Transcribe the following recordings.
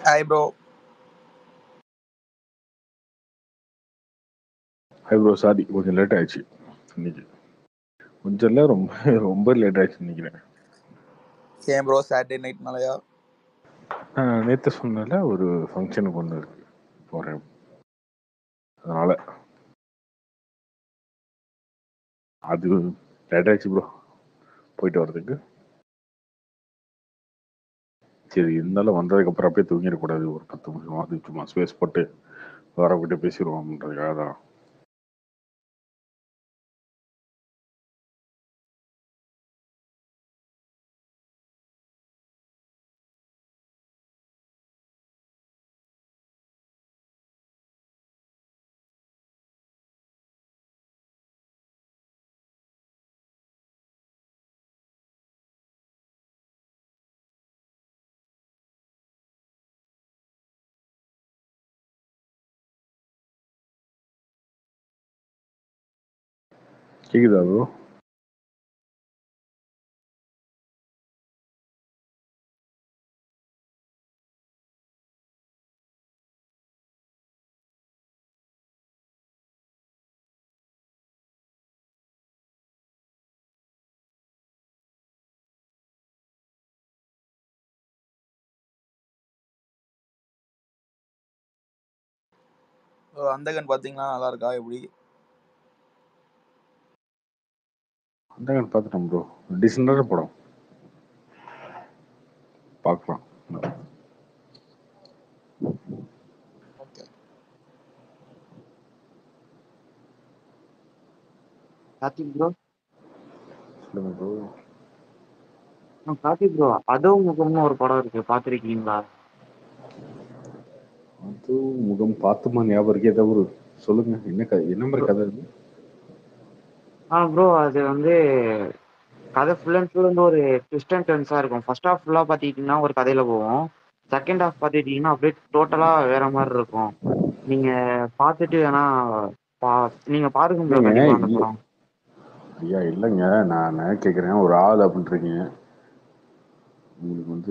Hi bro hi bro sorry கொஞ்சம் late ஆயிடுச்சு இன்னைக்கு கொஞ்சம் இல்லை ரொம்ப ரொம்ப லேட் ஆயிடுச்சு நினைக்கிறேன் ஏன் ப்ரோ சாட்டர்டே நைட்னாலயா நேற்று சொன்னால ஒரு ஃபங்க்ஷனுக்கு ஒன்று இருக்கு போகிறேன் அதனால அது லேட் ஆயிடுச்சு ப்ரோ போயிட்டு வர்றதுக்கு சரி இருந்தாலும் வந்ததுக்கப்புறம் அப்படியே தூங்கிடக்கூடாது ஒரு பத்து நிமிஷம் அது சும்மா ஸ்பேஸ் போட்டு வரவங்கிட்ட பேசிடுவோம்ன்றதுக்காக தான் கேக்குதா ப்ரோ ஓ, அந்தகன் பாத்தீங்களா நல்லா இருக்கா எப்படி அந்த பார்த்துட்டோம் ப்ரோ டிசம்பர் படம் பார்க்கலாம் ஓகே கார்த்திக் ப்ரோ சொல்லுங்க ப்ரோ கார்த்திக் ப்ரோ அதுவும் முகம்னு ஒரு படம் இருக்கு பாத்திருக்கீங்களா அது முகம் பார்த்துமா ஞாபகம் இருக்கே தவிர சொல்லுங்க என்ன கதை என்ன மாதிரி கதை அது ஆ ப்ரோ அது வந்து கதை ஃபுல் அண்ட் ஃபுல் வந்து ஒரு ட்விஸ்ட் அண்ட் டர்ன்ஸா இருக்கும் ஃபர்ஸ்ட் ஹாஃப் ஃபுல்லா பாத்தீங்கன்னா ஒரு கதையில போவோம் செகண்ட் ஹாஃப் பாத்துக்கிட்டீங்கன்னா அப்படியே டோட்டலா வேற மாதிரி இருக்கும் நீங்க பார்த்துட்டு வேணா பா நீங்க பாருங்க ப்ரோ இல்லைங்க, கண்டிப்பா அந்த இல்ல. படம் ஐயா இல்லைங்க நான் கேட்குறேன் ஒரு ஆள் அப்படின்றீங்க உங்களுக்கு வந்து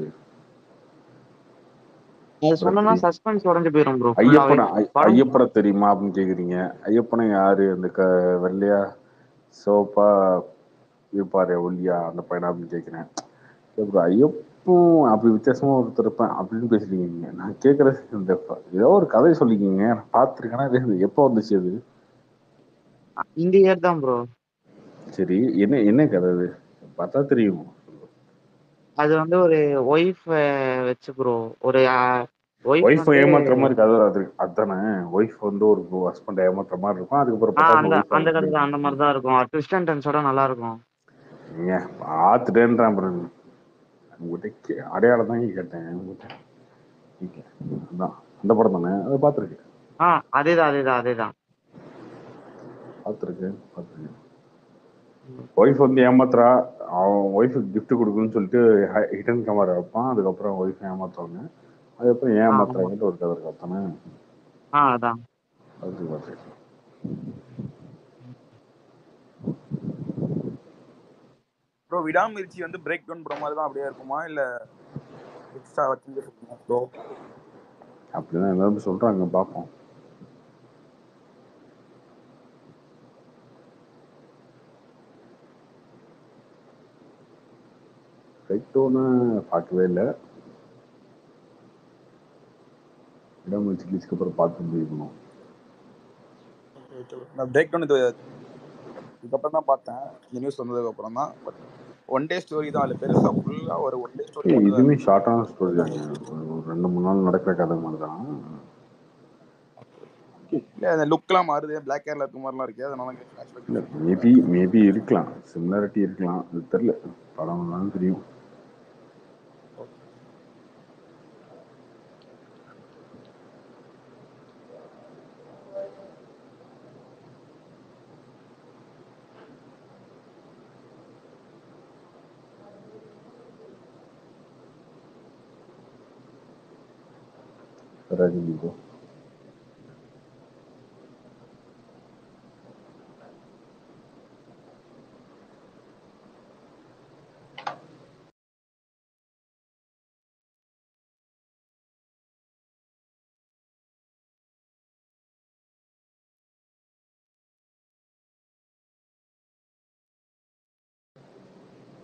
அது சொன்னோம்னா சஸ்பென்ஸ் உடஞ்சு போயிடும் ப்ரோ ஃபுல்லாவே ஐயப்பனை ஐ- படம் ஐயப்பனை தெரியுமா அப்படின்னு கேக்குறீங்க ஐயப்பனை யாரு அந்த க வெள்ளையா சோப்பா இருப்பாரு ஒல்லியா அந்த பையனா அப்படின்னு கேட்குறேன் அப்புறம் ஐயப்பன் அப்படி வித்தியாசமா ஒருத்தர் இருப்பேன் அப்படின்னு பேசுறீங்க நீங்க நான் கேட்கறது இந்த ப- ஏதோ ஒரு கதை சொல்லிக்கிங்க நான் பார்த்துருக்கேன்னா இது எப்போ வந்துச்சு அது இந்த இயர் தான் ப்ரோ சரி என்ன என்ன கதை அது பார்த்தா தெரியும் அது வந்து ஒரு ஒய்ஃப் வச்சு ப்ரோ ஒரு ஒய்ஃப் ஒய்ஃப் ஏமாத்துற மாதிரி கதை அது அதுதானே ஒய்ஃப் வந்து ஒரு ஹஸ்பண்ட் ஏமாத்துற மாதிரி இருக்கும் அதுக்கப்புறம் ஆ பார்த்தா அந்த wife அந்த கதை வந்து- தான் அந்த மாதிரி தான் இருக்கும் ட்விஸ்ட் அண்ட் டர்ன்ஸோட நல்லா இருக்கும் நீங்க பார்த்துட்டேன்றான் அப்புறம் உங்ககிட்ட கே- அடையாளம் தான் கேட்டேன் உங்ககிட்ட நீங்க அதான் அந்த படம் தானே அதை பார்த்துருக்கேன் ஆ அதேதான் அதேதான் அதேதான் பார்த்துருக்கேன் பார்த்துருக்கேன் ஒய்ஃப் வந்து ஏமாத்துறா அவன் ஒய்ஃபுக்கு gift கொடுக்குன்னு சொல்லிட்டு ஹிடன் கேமரா வைப்பான் அதுக்கப்புறம் ஒய்ஃப் ஏமாத்துவாங்க அதுக்கப்புறம் ஏமாத்துறாங்கன்ட்டு ஒரு கதை இருக்கா தானே ஆ அதான் அது பார்த்துருக்கேன் ப்ரோ விடாமுயற்சி வந்து பிரேக் டவுன் படம் மாதிரி தான் அப்படியே இருக்குமா இல்ல எக்ஸ்ட்ரா வச்சு ப்ரோ அப்படிதான் எல்லாரும் சொல்றாங்க பார்ப்போம் ரைட்டோன்னு பார்க்கவே இல்லை விடாமுயற்சி கிளிச்சுக்கு அப்புறம் பார்த்து முடிக்கணும் நான் பிரேக் டவுன் இது இதுக்கப்புறம் தான் பார்த்தேன் இந்த நியூஸ் வந்ததுக்கு அப்புறம் தான் பட் ஒன் டே ஸ்டோரி தான் அதுல பெருசா ஃபுல்லா ஒரு ஒன் டே ஸ்டோரி ஏய், இதுவுமே ஷார்ட்டான ஸ்டோரி தாங்க ஒரு ரெண்டு மூணு நாள் நடக்கிற கதை மாதிரி தான் இல்ல அந்த லுக்லாம் மாறுது பிளாக் ஹேர்ல இருக்க மாதிரிலாம் இருக்கு அதனால இல்லை மேபி மேபி இருக்கலாம் சிமிலாரிட்டி இருக்கலாம் அது தெரில படம் தான் தெரியும் ரஜினி bro.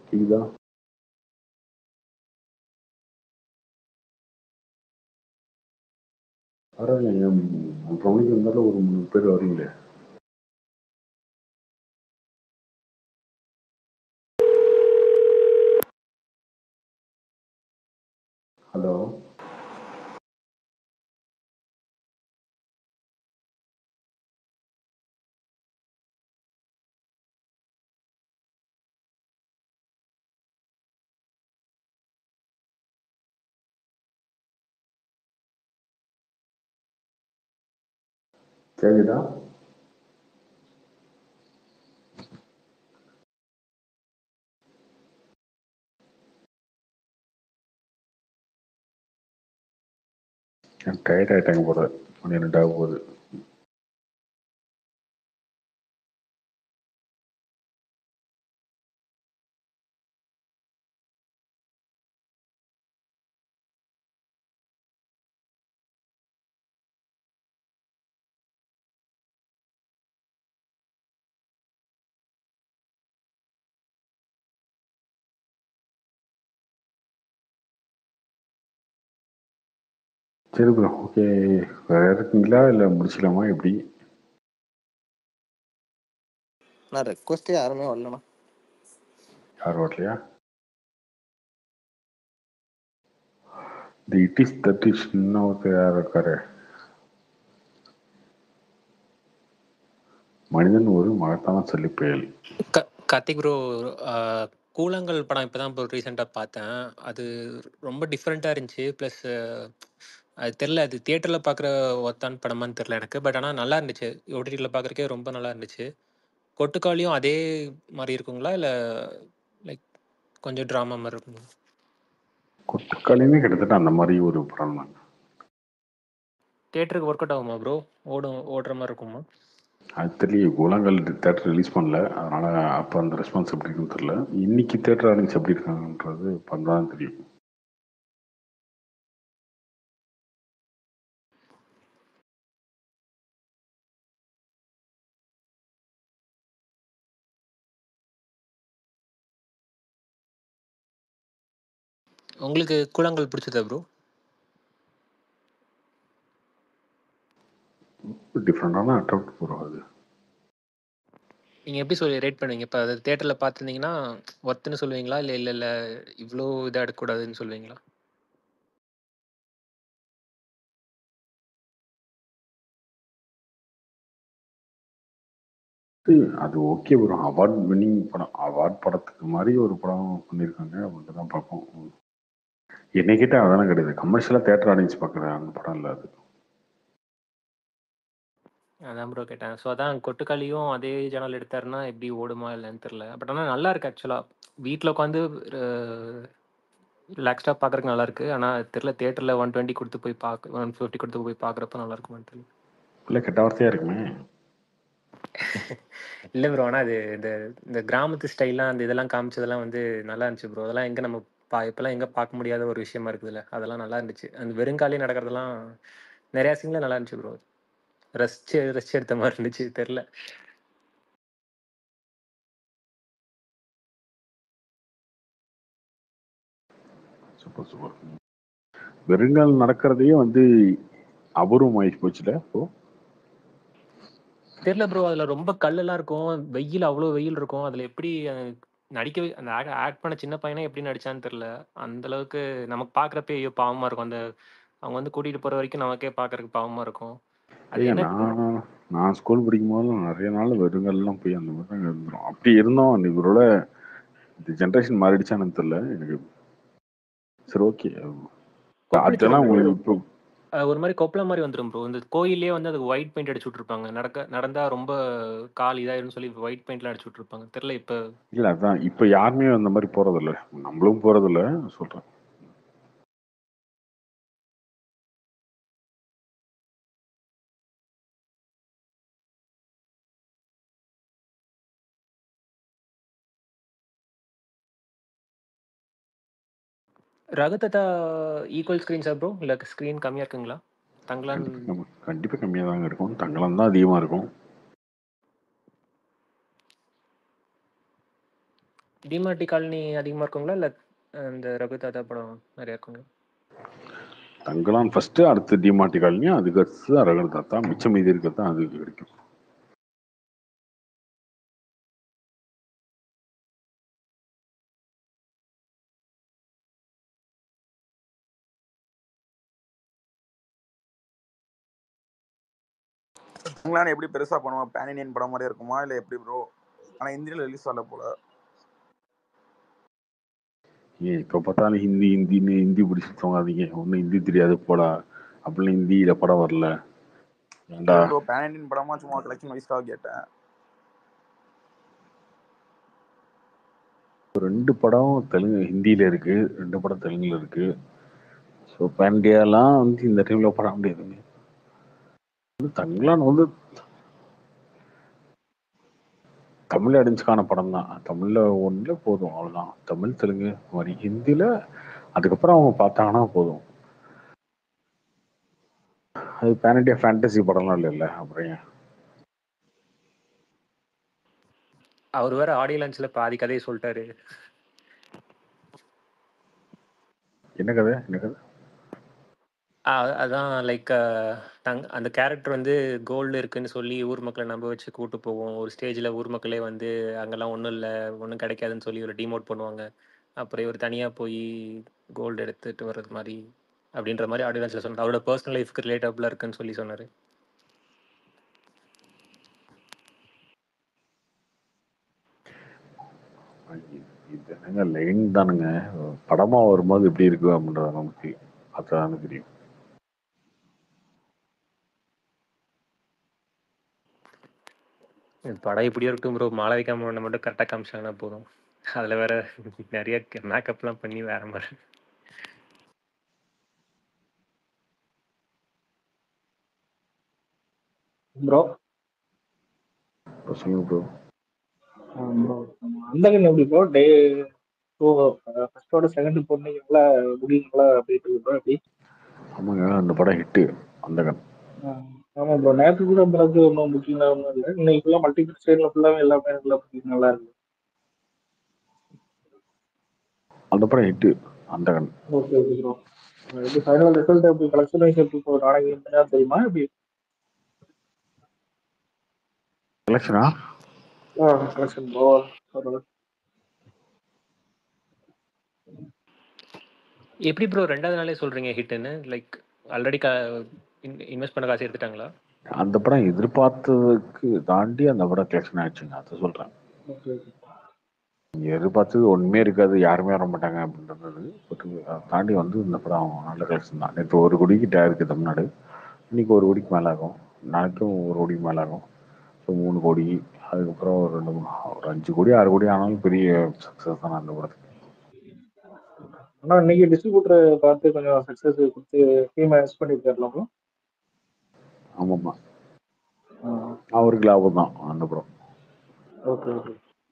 கேக்குதா பரவாயில்லைங்க அப்புறம் மணிக்கு இருந்தாலும் ஒரு மூணு பேர் வரீங்களே ஹலோ கேக்குதா டயர்ட் ஆயிட்டாங்க போல மணி ரெண்டாக போகுது சரி ப்ரோ ஓகே வேற இருக்கீங்களா இல்லை முடிச்சிக்கலாமா எப்படி நான் ரெக்வஸ்ட்டே யாருமே வரலண்ணா யார் வரலையா இந்த இட் இஸ் தட் இஸ் இன்னொருத்தர் யார் இருக்காரு மனிதன் ஒரு மகத்தான சொல்லி புயல் க கார்த்திக் ப்ரோ கூழாங்கல் படம் இப்போ தான் இப்போ ரீசெண்டாக பார்த்தேன் அது ரொம்ப டிஃப்ரெண்ட்டாக இருந்துச்சு ப்ளஸ் அது தெரில அது தியேட்டரில் பார்க்குற ஒத்தான படமான்னு தெரில எனக்கு பட் ஆனால் நல்லா இருந்துச்சு ஓடிடியில் பார்க்குறக்கே ரொம்ப நல்லா இருந்துச்சு கொட்டுக்காளியும் அதே மாதிரி இருக்குங்களா இல்லை லைக் கொஞ்சம் ட்ராமா மாதிரி இருக்குங்களா கொட்டுக்காலையுமே கிட்டத்தட்ட அந்த மாதிரி ஒரு படம் தான் தியேட்டருக்கு ஒர்க் அவுட் ஆகுமா ப்ரோ ஓடும் ஓடுற மாதிரி இருக்குமா அது தெரியல கூழாங்கல் தேட்டர் ரிலீஸ் பண்ணல அதனால அப்போ அந்த ரெஸ்பான்ஸ் எப்படி இருக்குன்னு தெரியல இன்னைக்கு தேட்டர் ஆடியன்ஸ் எப்படி இருக்காங்கன்றது பண்ணதான் தெரியும் உங்களுக்கு கூழாங்கல் பிடிச்சதா ப்ரோ டிஃப்ரெண்டான அட்ராக்ட் போகிறோம் அது நீங்கள் எப்படி சொல்லி ரேட் பண்ணுவீங்க இப்போ அது தேட்டரில் பார்த்துருந்தீங்கன்னா ஒர்த்துன்னு சொல்லுவீங்களா இல்லை இல்லை இல்லை இவ்வளோ இதாக எடுக்கக்கூடாதுன்னு சொல்லுவீங்களா அது ஓகே ப்ரோ அவார்ட் வின்னிங் படம் அவார்ட் படத்துக்கு மாதிரி ஒரு படம் பண்ணியிருக்காங்க அப்படின்ட்டு தான் பார்ப்போம் என்னை கேட்டால் அதெல்லாம் கிடையாது கமர்ஷியலாக தேட்டர் ஆடியன்ஸ் பார்க்குற அந்த படம் இல்லை அது அதான் ப்ரோ கேட்டேன் ஸோ அதான் கொட்டுக்காளியும் அதே சேனல் எடுத்தாருன்னா எப்படி ஓடுமா இல்லைன்னு தெரில பட் ஆனால் நல்லா இருக்கு ஆக்சுவலாக வீட்டில் உட்காந்து ரிலாக்ஸ்டாக பார்க்குறதுக்கு நல்லா இருக்கு ஆனால் தெரில தேட்டரில் ஒன் டுவெண்ட்டி கொடுத்து போய் பார்க்க ஒன் ஃபிஃப்டி கொடுத்து போய் பார்க்குறப்ப நல்லா இருக்குமான்னு தெரியல இல்லை கெட்ட வார்த்தையாக இருக்குமே இல்லை ப்ரோ ஆனால் அது இந்த இந்த கிராமத்து ஸ்டைல்லாம் அந்த இதெல்லாம் காமிச்சதெல்லாம் வந்து நல்லா இருந்துச்சு ப்ரோ அதெல்லாம் எங்கே நம்ம பா இப்போல்லாம் எங்கே பார்க்க முடியாத ஒரு விஷயமா இருக்குதுல்ல அதெல்லாம் நல்லா இருந்துச்சு அந்த வெறுங்காலே நடக்கிறதெல்லாம் நிறையா சீனில் நல்லா இருந்துச்சு ப்ரோ ரசிச்சு ரசிச்சு எடுத்த மாதிரி இருந்துச்சு தெரில சூப்பர் சூப்பர் வெறுங்கால் நடக்கிறதையே வந்து அபூர்வம் ஆகி போச்சுல இப்போ தெரியல ப்ரோ அதில் ரொம்ப கல்லெல்லாம் இருக்கும் வெயில் அவ்வளோ வெயில் இருக்கும் அதில் எப்படி அஹ், நடிக்க வை- அந்த ஆக்ட் பண்ண சின்ன பையனே எப்படி நடிச்சான்னு தெரில அந்த அளவுக்கு நமக்கு பார்க்குறப்ப ஐயோ பாவமாக இருக்கும் அந்த அவங்க வந்து கூட்டிகிட்டு போகிற வரைக்கும் நமக்கே பார்க்கறதுக்கு பாவமாக இருக்கும் அது ஐயா என்ன நான் நான் ஸ்கூல் படிக்கும் போதெல்லாம் நிறைய நாள் வெறுங்கால்லாம் போய் அந்த மாதிரி தாங்க இருந்துரும் அப்படி இருந்தோம் இவரோட இந்த ஜென்ரேஷன் மாறிடுச்சான்னு தெரியல எனக்கு சரி ஓகே அதெல்லாம் உங்களுக்கு இப்போ அஹ், ஒரு மாதிரி கொப்பள மாதிரி வந்துடும் ப்ரோ இந்த கோயிலே வந்து அதுக்கு ஒயிட் பெயிண்ட் அடிச்சு விட்ருப்பாங்க நடக்க நடந்தா ரொம்ப கால் இதாயிருன்னு சொல்லி ஒயிட் பெயிண்ட்லாம் அடிச்சு விட்ருப்பாங்க தெரில இப்போ இல்லை அதான் இப்போ யாருமே அந்த மாதிரி போறதில்ல நம்மளும் போறதில்ல சொல்றேன் ரகத்தத்தா ஈக்குவல் ஸ்க்ரீன்ஸா ப்ரோ இல்லை ஸ்க்ரீன் கம்மியாக இருக்குங்களா தங்கலான் கண்டிப்பா கம்மி- கண்டிப்பா கம்மியாக தாங்க இருக்கும் தங்கலம் தான் அதிகமாக இருக்கும் டிமார்டி காலனி அதிகமாக இருக்குங்களா இல்லை இந்த ரகு தாத்தா படம் நிறையா இருக்குங்களா தங்கலான் ஃபர்ஸ்ட் அடுத்து டிமார்டி காலனி அதுக்கு அடுத்து அரகன் தாத்தா மிச்சம் மீதி இருக்கிறது தான் அதுக்கு கிடைக்கும் தங்கலான் எப்படி பெருசா பண்ணுவோம் பேன் இண்டியன் படம் மாதிரி இருக்குமா இல்ல எப்படி ப்ரோ ஆனா இந்தியில ரிலீஸ் ஆகல போல ஏன் இப்போ பார்த்தாலும் ஹிந்தி ஹிந்தின்னு ஹிந்தி பிடிச்சி தோங்காதீங்க ஒன்றும் ஹிந்தி தெரியாது போடா அப்படிலாம் ஹிந்தியில படம் வரல ஏன்டா ப்ரோ பேன் இண்டியன் படமா சும்மா கலெக்ஷன் வைஸ்க்காக கேட்டேன் ரெண்டு படம் தெலுங்கு ஹிந்தியில இருக்கு ரெண்டு படம் தெலுங்குல இருக்கு ஸோ பேண்டியாலாம் வந்து இந்த டைம்ல பட முடியாதுங்க வந்து தங்கலான் வந்து தமிழ் ஆடியன்ஸ்க்கான படம் தான் தமிழ்ல ஒன்றுல போதும் அவ்வளோதான் தமிழ் தெலுங்கு இந்த மாதிரி ஹிந்தியில அதுக்கப்புறம் அவங்க பார்த்தாங்கன்னா போதும் அது பேன் இண்டியா ஃபேண்டசி படம்லாம் இல்லைல்ல அப்புறம் ஏன் அவர் வேற ஆடியோ லான்ச்சில் பாதி கதையை சொல்லிட்டாரு என்ன கதை என்ன கதை ஆ, அதான் லைக் தங் அந்த கேரக்டர் வந்து கோல்டு இருக்குன்னு சொல்லி ஊர் மக்களை நம்ப வச்சு கூட்டு போவோம் ஒரு ஸ்டேஜில் ஊர் மக்களே வந்து அங்கெல்லாம் ஒன்றும் இல்லை ஒன்றும் கிடைக்காதுன்னு சொல்லி ஒரு டிமோட் பண்ணுவாங்க அப்புறம் இவர் தனியாக போய் கோல்டு எடுத்துட்டு வர்றது மாதிரி அப்படின்ற மாதிரி ஆடியோ லான்ச்சில் சொன்னார் அவரோட பர்சனல் லைஃப்க்கு ரிலேட்டபிளாக இருக்குன்னு சொல்லி சொன்னார் இது இது என்னங்க லைன் தானுங்க படமா வரும்போது எப்படி இருக்கு அப்படின்றது நமக்கு அதான் தெரியும் படம் இப்படியே இருக்கட்டும் ப்ரோ மாலை வைக்காம ஒன்று மட்டும் கரெக்டாக காமிச்சாங்கன்னா போதும் அதில் வேற நிறைய மேக்கப்லாம் பண்ணி வேற மாதிரி ப்ரோ இப்ப சொல்லுங்க ப்ரோ ப்ரோ அந்தகன் எப்படி ப்ரோ டே டூ ஃபர்ஸ்டோட செகண்ட் போனீங்களா புக்கிங்களா போயிட்டு இருக்கு ப்ரோ எப்படி ஆமாங்க அந்த படம் ஹிட்டு அந்த கண் ஆஹ் ஆமா ப்ரோ நேற்று கூட அந்த அளவுக்கு ஒன்றும் புக்கிங்லாம் ஒன்றும் இல்லை இன்னைக்கு ஃபுல்லாக மல்டிபிள் ஸ்டேட்ல ஃபுல்லாகவே எல்லாமே நல்லா புக்கிங் நல்லா இருக்கு அந்த படம் ஹிட்டு அந்த கண் ஓகே ஓகே ப்ரோ எப்படி ஃபைனல் ரிசல்ட் எப்படி கலெக்ஷன் வைஸ் எப்படி இப்போ நாளைக்கு என்ன தெரியுமா எப்படி கலெக்ஷனா கலெக்ஷன் ப்ரோ எப்படி ப்ரோ ரெண்டாவது நாளே சொல்றீங்க ஹிட்னு லைக் ஆல்ரெடி க இன்வெஸ்ட் பண்ண காசு எடுத்துட்டாங்களா அந்த படம் எதிர்பார்த்ததுக்கு தாண்டி அந்த படம் கலெக்ஷன் ஆயிடுச்சுங்க அதை சொல்றேன் ஓகே ஓகே நீங்க எதிர்பார்த்தது ஒண்ணுமே இருக்காது யாருமே வர மாட்டாங்க அப்படின்றது பட் அதை தாண்டி வந்து இந்த படம் நல்ல கலெக்ஷன் தான் நேற்று ஒரு கோடிக்கிட்ட இருக்கு தமிழ்நாடு இன்னைக்கு ஒரு கோடிக்கு மேலே ஆகும் நாளைக்கும் ஒரு கோடிக்கு மேலே ஆகும் ஸோ மூணு கோடி அதுக்கப்புறம் ஒரு ரெண்டு மூணு ஒரு அஞ்சு கோடி ஆறு கோடி ஆனாலும் பெரிய சக்ஸஸ் தான் அந்த படத்துக்கு ஆனால் இன்னைக்கு டிஸ்ட்ரிபியூட்டர் பார்த்து கொஞ்சம் சக்ஸஸ் கொடுத்து டீம் மேனேஜ் பண்ணியிருக்காருல ப்ரோ ஆமாம்மா அவருக்கு லாபம் தான் அந்த படம் ஓகே ஓகே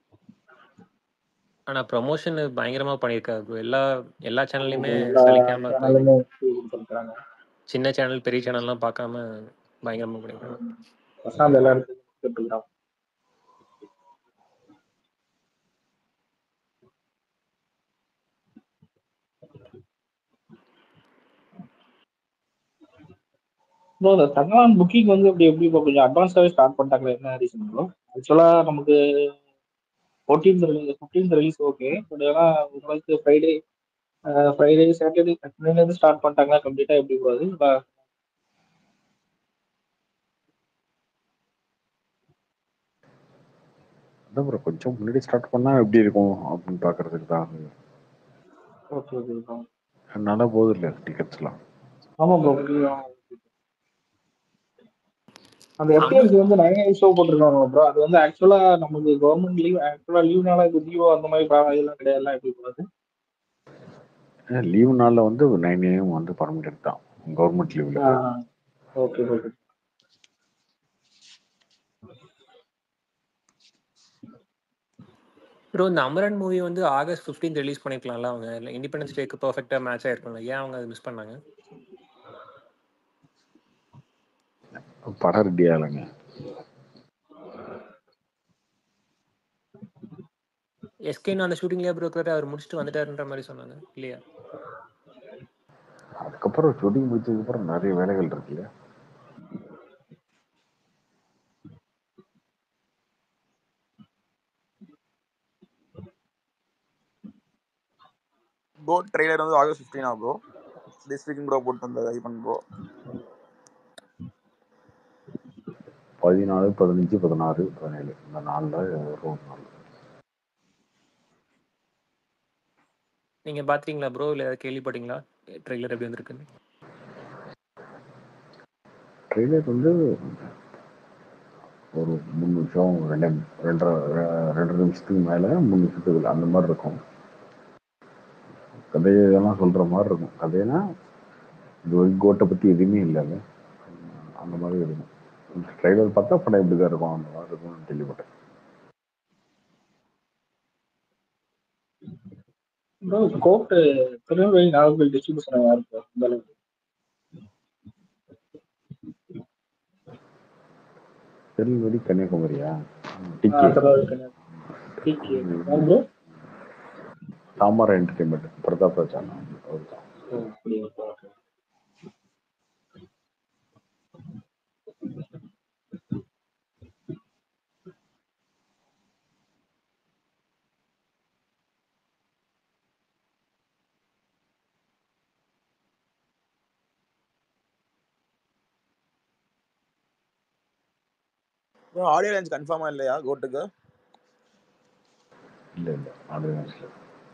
ஆனா ப்ரமோஷன் பயங்கரமா பண்ணியிருக்காரு ப்ரோ எல்லா எல்லா சேனல்லையுமே எல்லா சலிக்காம சேனலுமே கொடுத்துருக்காங்க சின்ன சேனல் பெரிய சேனல்லாம் பார்க்காம பயங்கரமா பண்ணியிருக்காங்க பிரசாந்த் எல்லா இடத்துலையும் கொடுத்துருக்காங்க ப்ரோ இந்த தங்கலான் புக்கிங் வந்து இப்படி எப்படி இப்போ கொஞ்சம் அட்வான்ஸாகவே ஸ்டார்ட் பண்ணிட்டாங்களே என்ன ரீசன் ப்ரோ ஆக்சுவலாக நமக்கு fourteenth release fifteenth release okay but ஆனால் உங்களுக்கு ஃப்ரைடே ஃப்ரைடே சாட்டர்டே சண்டேலேருந்து ஸ்டார்ட் பண்ணிட்டாங்களா கம்ப்ளீட்டாக எப்படி ப்ரோ அது இல்ல அதான் bro கொஞ்சம் முன்னாடி ஸ்டார்ட் பண்ணா எப்படி இருக்கும் அப்படின்னு பார்க்கறதுக்கு தான் அது. ஓகே ஓகே ப்ரோ நல்லா போகுது இல்லை டிக்கெட்ஸ்லாம் ஆமாம் ப்ரோ அந்த எஃப்டிஎஸ் வந்து நைன் ஷோ போட்டிருக்காங்க ப்ரோ அது வந்து ஆக்சுவலா நமக்கு கவர்மெண்ட் லீவ் ஆக்சுவலா லீவ்னால இது லீவோ அந்த மாதிரி ப்ராப்ளம் இதெல்லாம் கிடையாதுலாம் எப்படி போகுது லீவு நாளில் வந்து நைன் ஏஎம் வந்து பர்மனெண்ட் தான் கவர்மெண்ட் லீவில் ஓகே ஓகே ப்ரோ இந்த அமரன் மூவி வந்து ஆகஸ்ட் 15 ரிலீஸ் பண்ணிருக்கலாம்ல அவங்க இல்லை இண்டிபெண்டன்ஸ் டேக்கு பர்ஃபெக்டாக மேட்ச் ஆயிருக்கும்ல ஏன் அவங்க அதை மிஸ் பண்ணாங்க படம் ரெடி ஆகலைங்க எஸ்கேன்னு அந்த ஷூட்டிங்லேயே ப்ரோ இருக்கிறாரு அவர் முடிச்சுட்டு வந்துட்டாருன்ற மாதிரி சொன்னாங்க இல்லையா அதுக்கப்புறம் ஷூட்டிங் முடிச்சதுக்கப்புறம் நிறைய வேலைகள் இருக்கு இல்லையா ப்ரோ ட்ரெய்லர் வந்து ஆகஸ்ட் ஃபிஃப்டீனா ப்ரோ திஸ் வீக் ப்ரோ போட்டு வந்த ஐபன் ப்ரோ பதினாலு பதினஞ்சு பதினாறு பதினேழு இந்த நாளில் ஒரு நாள் நீங்க பாத்தீங்களா ப்ரோ இல்ல ஏதாவது கேள்விப்பட்டீங்களா ட்ரெய்லர் எப்படி வந்திருக்குன்னு ட்ரெய்லர் வந்து ஒரு மூணு நிமிஷம் ரெண்டு ரெண்டரை ரெ- ரெண்டரை நிமிஷத்துக்கு மேலே மூணு நிமிஷத்துக்கு அந்த மாதிரி இருக்கும் கதையை இதெல்லாம் சொல்கிற மாதிரி இருக்கும் கதைனா இது வரைக்கும் கோட்டை பற்றி எதுவுமே இல்லைல்ல அந்த மாதிரி இருக்கும் ட்ரெய்லர் பார்த்தா படம் எப்படி தான் இருக்கும் அந்த மாதிரி இருக்கும்னு கேள்விப்பட்டேன் bro GOAT Tirunelveli Nagercoil distribution யாரு ப்ரோ இந்த அளவுக்கு திருநெல்வேலி கன்னியாகுமரியா ஆ, DK Tirunelveli Kanyakumari DK bro Thamarai entertainment Prathap Raja அவர் தான் ஓ அப்படியா ஓகே ப்ரோ ஆடியோ லான்ச் கன்ஃபார்மா இல்லையா கோட்டுக்கு இல்லை இல்லை ஆடியன்ஸில்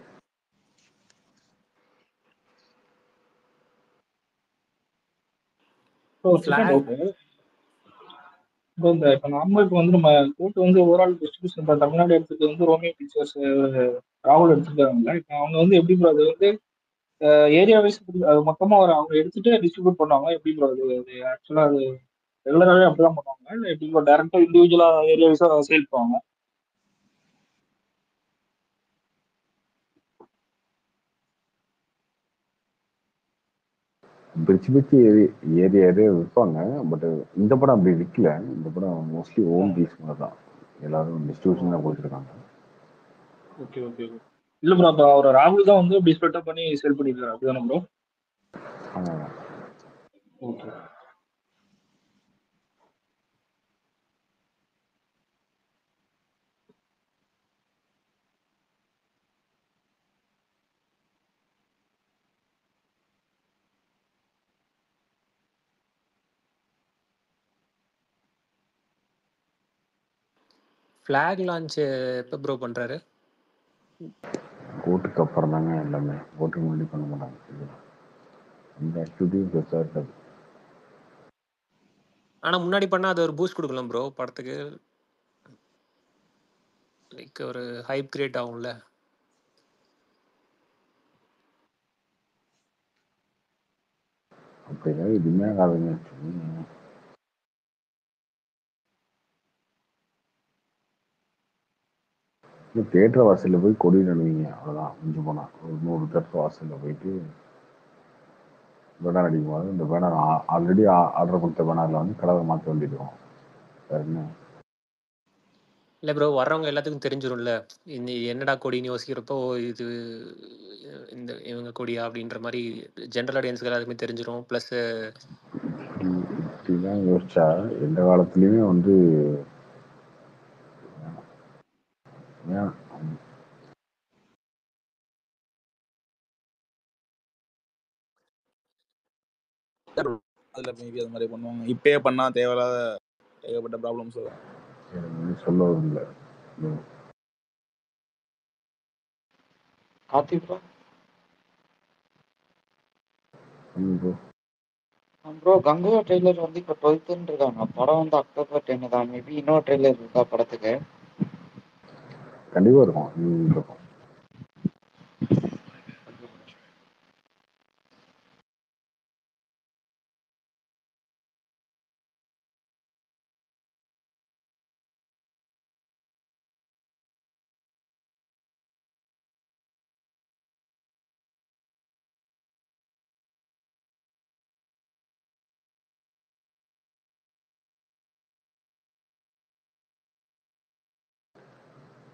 ஸோ சின்ன டவுட்டு இப்போ இந்த இப்போ நார்மலாக வந்து நம்ம கோர்ட் வந்து ஓவரால் டிஸ்ட்ரிபியூஷன் இப்போ தமிழ்நாடு எடுத்துட்டு வந்து ரோமியோ பிக்சர்ஸ் ராகுல் எடுத்துருக்காங்கல்ல இப்போ அவங்க வந்து எப்படி ப்ரோ அது வந்து ஏரியா வைஸ் மொத்தமாக ஒரு அவங்க எடுத்துட்டு டிஸ்ட்ரிபியூட் பண்ணுவாங்க எப்படி ப்ரோ அது அது ஆக்சுவலாக அது ரெகுலராகவே அப்படி தான் பண்ணுவாங்க இல்லை எப்படி ப்ரோ டேரெக்டாக இண்டிவிஜுவலாக ஏரியா வைஸாக சேல் பண்ணுவாங்க பிரிச்சு பிரிச்சு ஏரி ஏரியா ஏரியா விற்பாங்க பட் இந்த படம் அப்படி விற்கல இந்த படம் மோஸ்ட்லி ஓன் பீஸ் மாதிரி தான் எல்லாரும் டிஸ்ட்ரிபியூஷன் தான் போயிட்டுருக்காங்க ஓகே ஓகே இல்லை ப்ரோ அப்போ அவர் ராகுல் தான் வந்து இப்படி ஸ்பெட்டப் பண்ணி சேல் பண்ணியிருக்காரு அப்படிதானே ப்ரோ ஆமாம் ஓகே ஃபிளாக் லான்ச் எப்போ ப்ரோ பண்றாரு கோட்டுக்கு அப்புறம் தாங்க எல்லாமே கோட்டுக்கு முன்னாடி பண்ண மாட்டாங்க இதெல்லாம். அந்த ஆக்டிவிட்டியும் பெருசாக இருக்காது ஆனா முன்னாடி பண்ணா அது ஒரு பூஸ்ட் கொடுக்கலாம் ப்ரோ படத்துக்கு லைக் ஒரு ஹைப் கிரியேட் ஆகும்ல அப்படிலாம் எதுவுமே ஆகாதுங்க சும்மா தேட்டர் வாசலில் போய் கொடி நடுவீங்க அவ்வளோதான் மிஞ்சி போனால் ஒரு நூறு தேட்டர் வாசலில் போயிட்டு பேனர் அடிக்கும் போது இந்த பேனர் ஆல்ரெடி ஆர்டர் கொடுத்த பேனரில் வந்து கடவை மாற்ற வேண்டியிருக்கும் வேறு என்ன இல்ல ப்ரோ வர்றவங்க எல்லாத்துக்கும் தெரிஞ்சிரும்ல இந்த என்னடா கொடின்னு யோசிக்கிறப்போ ஓ, இது இந்த இவங்க கொடியா அப்படின்ற மாதிரி ஜென்ரல் ஆடியன்ஸ்க்கு எல்லாருக்குமே தெரிஞ்சிரும் ப்ளஸ் இப்படிலாம் யோசிச்சா எந்த காலத்துலேயுமே வந்து ஏன் அதுல மேபி அது மாதிரி பண்ணுவாங்க இப்பயே பண்ணா தேவையில்லாத ஏகப்பட்ட ப்ராப்ளம்ஸ் வரும் எனக்கு சொல்ல இல்லை Karthik bro bro bro Kanguva trailer வந்து இப்போ டுவெல்த்துன்னு இருக்காங்க படம் வந்து அக்டோபர் டென் தான் மேபி இன்னொரு ட்ரெய்லர் இருக்கா படத்துக்கு கண்டிப்பாக இருக்கும் ம், இருக்கும்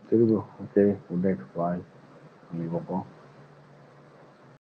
சரி bro okay good night bye பார்ப்போம்